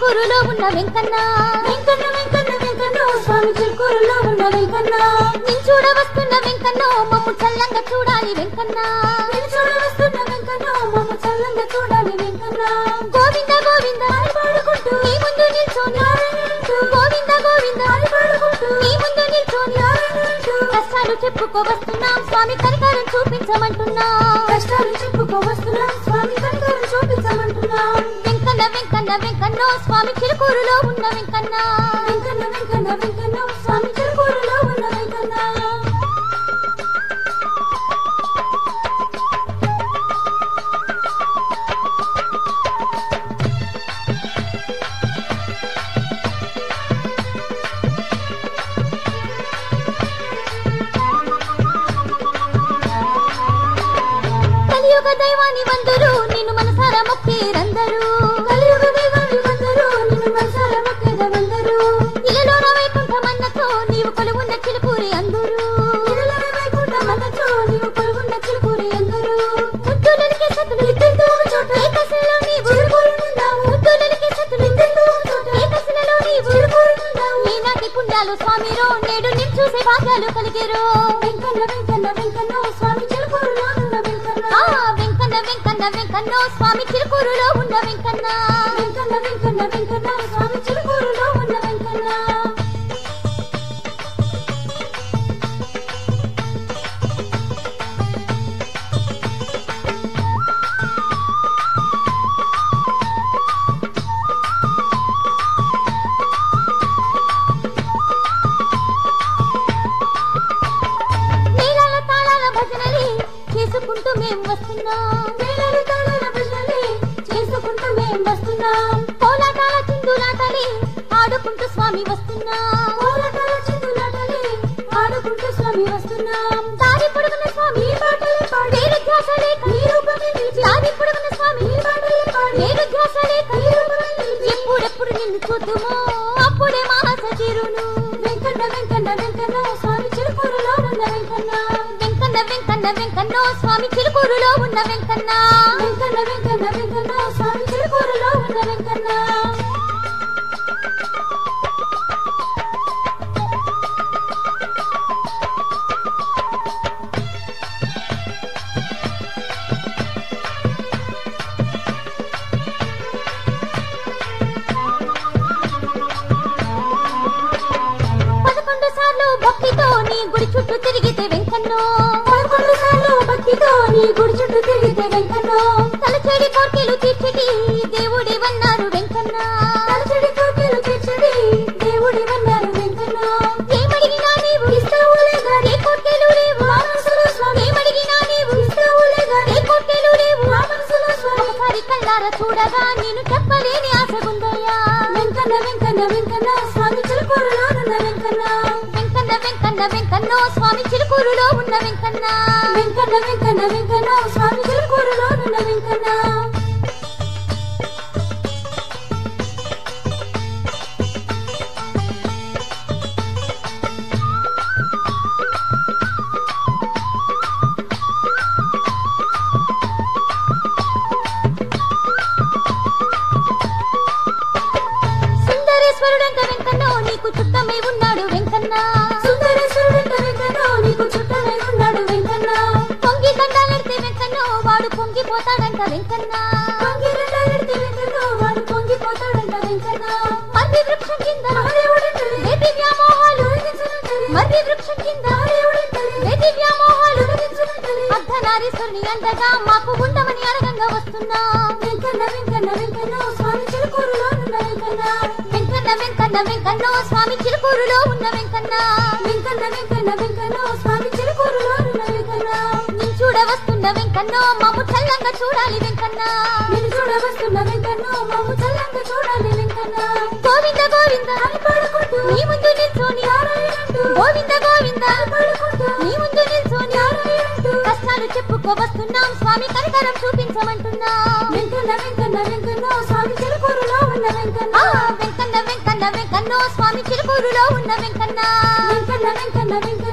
చిలుకూరులో ఉన్న వెంకన్న వెంకన్న వెంకన్న వెంకన్న స్వామి చిలుకూరులో ఉన్న వెంకన్న నిన్ చూడ వస్తున్న వెంకన్న మమ్ము చల్లంగా చూడాలి వెంకన్న నేను చూడ వస్తున్న వెంకన్న మమ్మ చల్లంగా చూడాలి వెంకన్న గోవింద గోవింద అని పాడుకుంటూ నీ ముందు నిల్చొని గోవింద గోవింద అని పాడుకుంటూ నీ ముందు నిల్చొని కష్టాలు చెప్పుకో వస్తున్నాం స్వామి కనికారం చూపించమంటున్నాం కష్టాలు చెప్పుకో వస్తున్నాం స్వామి కనికరం చూపించమంటున్నాం వెంకన్న వెంకన్న వెంకన్నో స్వామి చిలుకూరులో ఉన్న వెంకన్న వెంకన్న వెంకన్న వెంకన్న స్వామి చిలుకూరులో ఉన్న వెంకన్న కలియుగ దైవాన్ని వందరు నిన్ను మనసారా మొక్కేరందరూ కలియుగ దైవాన్ని వందరు నిన్ను మనసార మొక్కేదవందరు ఇలలో వైకుంఠమన్నతో నీవు కొలువున్న చిలుకూరి అందరూ ఇరులర వైకుంఠ మనతో నీవు కొలుగున్న చిలుకూరి అందరూ ముద్దులకి సతులు ఇద్దరితో ఒక చోట ఏకశిలలో నీవు చిలుకూరునుందాము ముద్దులకి సతులు ఇద్దరితో ఒక చోట ఏకశిలలో నీవు చిలుకూరునుందాము ఈనాటి పుణ్యాలు స్వామిరో నేడు నిన్ను చూసే భాగ్యాలు కలిగేరో వెంకన్న వెంకన్న వెంకన్న స్వామి చిలుకూరులో ఉన్న వెంకన్న ఆ వెంకన్న వెంకన్న వెంకన్నో స్వామి చిలుకూరులో ఉన్న వెంకన్న వెంకన్న వెంకన్న వెంకన్న స్వామి చిలుకూరులో ఉన్న వెంకన్న మేళాల తాళాల భజనలే చేసుకుంటూ మేం వస్తున్నాం మేళలు తాళాల భజనలే చేసుకుంటూ మేం వస్తున్నాం కోలాటాల చిందులాటలే ఆడుకుంటూ స్వామి వస్తున్నాం కోలాటాల చిందులాటలే ఆడుకుంటూ స్వామి వస్తున్నాం దారి పొడుగున స్వామి ఈ పాటలే పాడి వేరు ధ్యాస లేక నీ రూపమే నిలిచి దారి పొడుగున స్వామి ఈ పాటలే పాడి వేరు ధ్యాస లేక నీ రూపమే నిలిచి ఎప్పుడెప్పుడు నిన్ను చూద్దుమో అప్పుడే మాస తీరును వెంకన్న వెంకన్న వెంకన్న స్వామి చిలుకూరులో ఉన్న వెంకన్న వెంకన్న వెంకన్న వెంకన్నో స్వామి చిలుకూరులో ఉన్న వెంకన్న వెంకన్న వెంకన్న వెంకన్న స్వామి చిలుకూరులో ఉన్న వెంకన్న పదకొండు సార్లు భక్తితో నీ గుడి చుట్టూ తిరిగితే వెంకన్నో పదకొండు సార్లు భక్తితో నీ గుడి చుట్టూ తిరిగితే వెంకన్న తలచేడి కోర్కెలు తీర్చిటి దేవుడివన్నారు వెంకన్న తలచడి కోరికలు తీర్చడి దేవుడివన్నారు వెంకన్న ఏమడిగినా నీవు ఇస్తావులే గాని ఏ కోర్కెలు లేవు మా మనసులో స్వామి ఏమడిగినా నీవు ఇస్తావులే గాని ఏ కోర్కెలు లేవు మా మనసులో స్వామి ఒకసారి కళ్ళారా చూడగా నేను చెప్పలేని ఆశగుందయ్యా వెంకన్న వెంకన్న వెంకన్న స్వామి చిలుకూరులో ఉన్న వెంకన్న వెంకన్న వెంకన్న వెంకన్నో స్వామి చిలుకూరులో ఉన్న వెంకన్న వెంకన్న వెంకన్న వెంకన్న స్వామి చిలుకూరులో ఉన్న వెంకన్న సుందరేశ్వరుడంత వెంకన్నో నీకు చుట్టమై ఉన్నాడు వెంకన్న సుందరేశ్వరుడంట వెంకన్న నీకు చుట్టమై ఉన్నాడు వెంకన్న పొంగి దండాలెడితే వెంకన్నో వాడు పొంగిపోతాడంట వెంకన్న పొంగిరెడ్డారెడ్డి వెంకన్న వాడు పొంగిపోతాడంట వెంకన్న మర్రి వృక్షం కింద మహాదేవుడంటది వేటి వ్యామోహాలు తొలగించునంటది మర్రి వృక్షం కింద మహాదేవుడంటది వేటి వ్యామోహాలు తొలగించునంటది అర్ధనారీశ్వరుని అండగా మాకు ఉండమని అడగంగా వస్తున్నా వెంకన్న వెంకన్న వెంకన్న స్వామి చిలుకూరులో ఉన్న వెంకన్న వెంకన్న వెంకన్న వెంకన్నో స్వామి చిలుకూరులో ఉన్న వెంకన్న వెంకన్న వెంకన్న వెంకన్న స్వామి చిలుకూరులో ఉన్న వెంకన్న నేను చూడ వస్తున్న వెంకన్నో మమ్ము చల్లంగా చూడాలి వెంకన్న నేను చూడ వస్తున్న వెంకన్న మమ్ము చల్లంగా చూడాలి వెంకన్న గోవింద గోవింద అని పాడుకుంటూ నీ ముందు నిల్చొని నారాయణంటూ గోవింద గోవింద అని పాడుకుంటూ నీ ముందు నిల్చొని నారాయణంటూ కష్టాలు చెప్పుకో వస్తున్నాం స్వామి కనికరం చూపించమంటున్నా వెంకన్న వెంకన్న వెంకన్న స్వామి చిలుకూరులో ఉన్న వెంకన్న ఆ వెంకన్న వెంకన్న వెంకన్నో స్వామి చిలుకూరులో ఉన్న వెంకన్న వెంకన్న వెంకన్న వెంకన్న